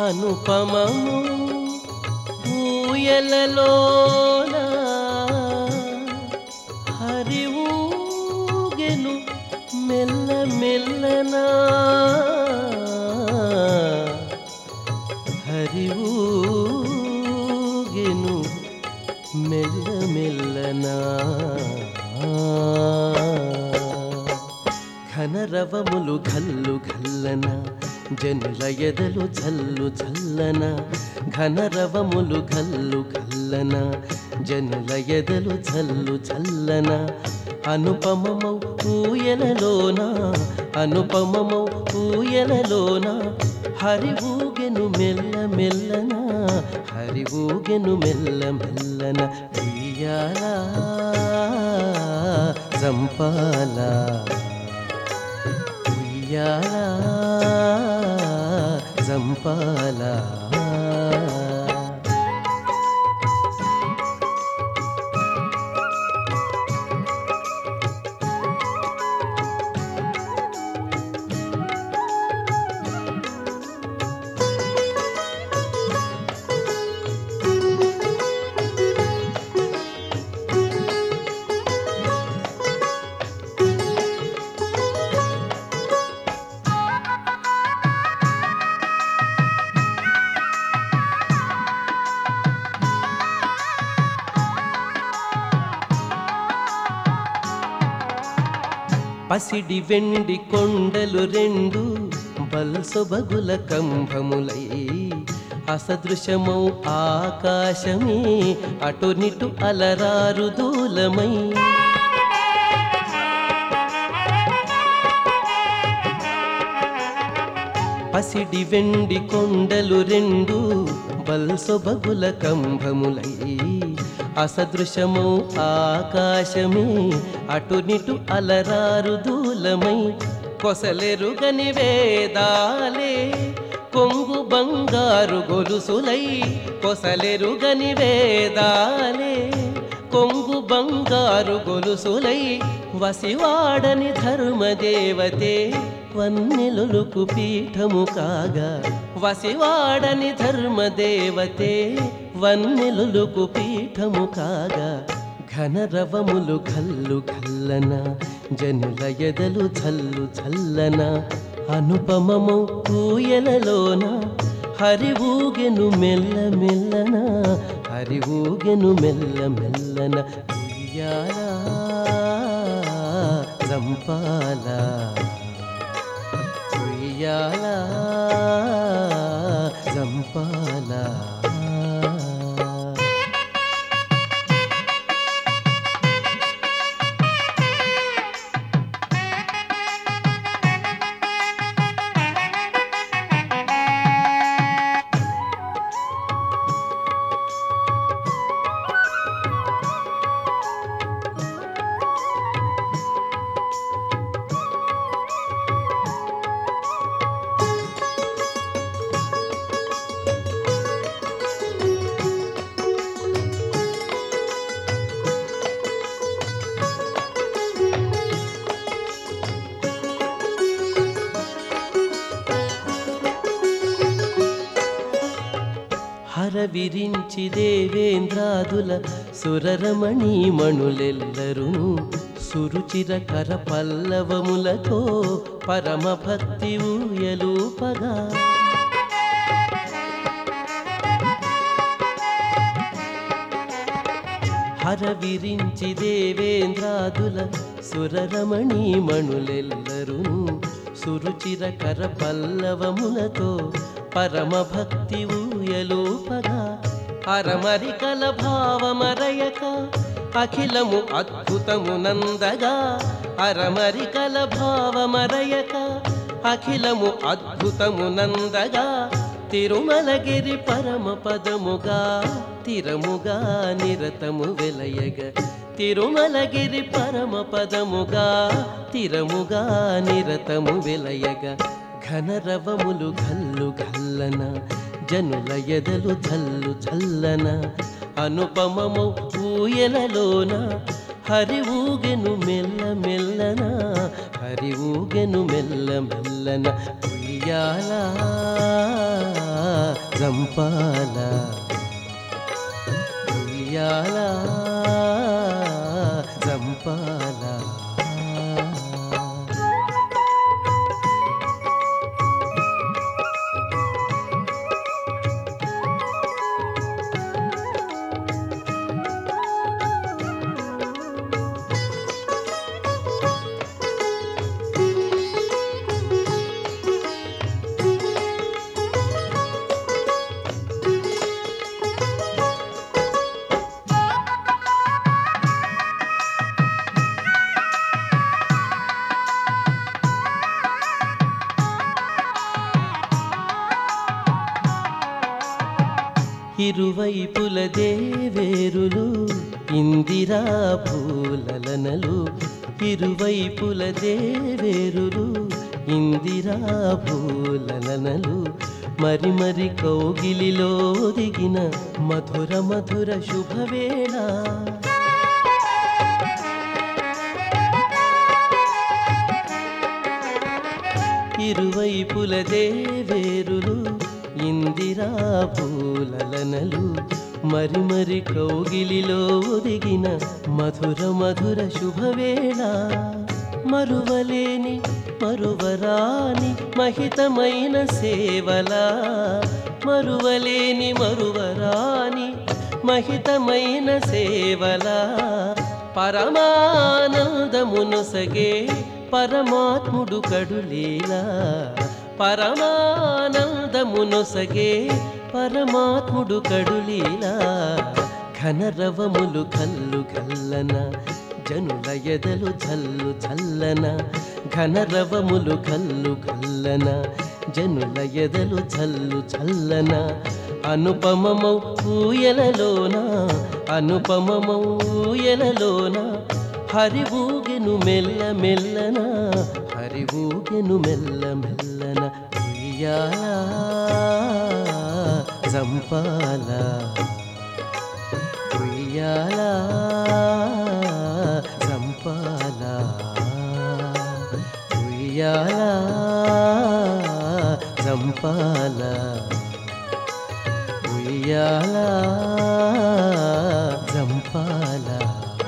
అనుపమము ఊయలలోన హరి ఊగెను మెల్ల మెల్లనా హరి ఊగెను మెల్ల మెల్లనా ఘనరవములు ఘల్లు ఘల్లన జనుల ఎదలు జల్లు జల్లన ఘనరవములు ఘల్లు ఘల్లన జనుల ఎదలు జల్లు జల్లన అనుపమమౌ ఊయలలోన అనుపమమౌ ఊయలలోన హరి ఊగెను మెల్ల మెల్లన హరి ఊగెను మెల్ల మెల్లన ఉయ్యాలా జంపాలా ఉయ్యాలా జంపాలా పసిడి వెండి కొండలు రెండు బల్సొబగుల కంభములై అసదృశమౌ ఆకాశమే అటునిటు అలరారు దూలమై పసిడి వెండి కొండలు రెండు బల్సొబగుల కంభములై అసదృశమౌ ఆకాశమే అటునిటు అలరారు దూలమై కొసలెరుగని వేదాలే కొంగు బంగారు గొలుసులై కొసలెరుగని వేదాలే కొంగు బంగారు గొలుసులై వసివాడని ధర్మదేవతే వన్నెలులకు పీఠము కాగా వసివాడని ధర్మదేవతే వన్నెలులకు పీఠము కాగా ఘనరవములు కల్లు కల్లన జనుల ఎదలు చల్లు చల్లన అనుపమము ఊయలలోన హరి ఊగెను మెల్ల మెల్లన హరి ఊగెను మెల్ల మెల్లన ఉయ్యాలా జంపాలా ఉయ్యాలా జంపాలా హరవిరించి దేవేంద్రాదుల సురరమణి మణులెల్లరును సురుచిర కర పల్లవములతో పరమ భక్తి ఊయలూపగా హరవిరించి దేవేంద్రాదుల సురరమణి మణులెల్లరును సురుచిర కర పల్లవములతో పరమ భక్తి ఊయలోపగా అరమరికల భావమరయక అఖిలము అద్భుతము నందగా అరమరికల భావమరయక అఖిలము అద్భుతము నందగా తిరుమలగిరి పరమ పదముగా తిరముగా నిరతము వెలయగ తిరుమలగిరి పరమ పదముగా తిరముగా నిరతము వెలయగ ఘనరవములు ఘల్లు ఘల్లన జనుల ఎదలు జల్లు జల్లన అనుపమము ఊయలలోన హరి ఊగెను మెల్ల మెల్లన హరి ఊగెను మెల్ల మెల్లన ఉయ్యాలా జంపాల ఉయ్యాల జంపాల ఇరువైపుల దేవేరులు ఇందిరా పూలలనలు ఇరువైపుల దేవేరులు ఇందిరా పూలలనలు మరి మరి కౌగిలిలో దిగిన మధుర మధుర శుభవేళ ఇరువైపుల దేవేరులు ఇందిరా పూలలనలు మరి మరి కౌగిలిలో ఒదిగిన మధుర మధుర శుభవేళ మరువలేని మరువరాని మహితమైన సేవలా మరువలేని మరువరాని మహితమైన సేవలా పరమానందమునొసగే పరమాత్ముడు కడులేలా పరమానందమునొసగే పరమాత్ముడు కడులీలా ఘనరవములు కల్లు కల్లన జనుల ఎదలు చల్లు చల్లన ఘనరవములు కల్లు కల్లన జనుల ఎదలు చల్లు చల్లన అనుపమమౌ ఊయలలోన అనుపమమౌ ఊయలలోన హరివూగెను మెల్ల మెల్లన హరివూగెను మెల్ల మెల్లన ఉయ్యాలా జంపాల ఉయ్యాలా జంపాల ఉయ్యాలా జంపాల ఉయ్యాలా జంపాల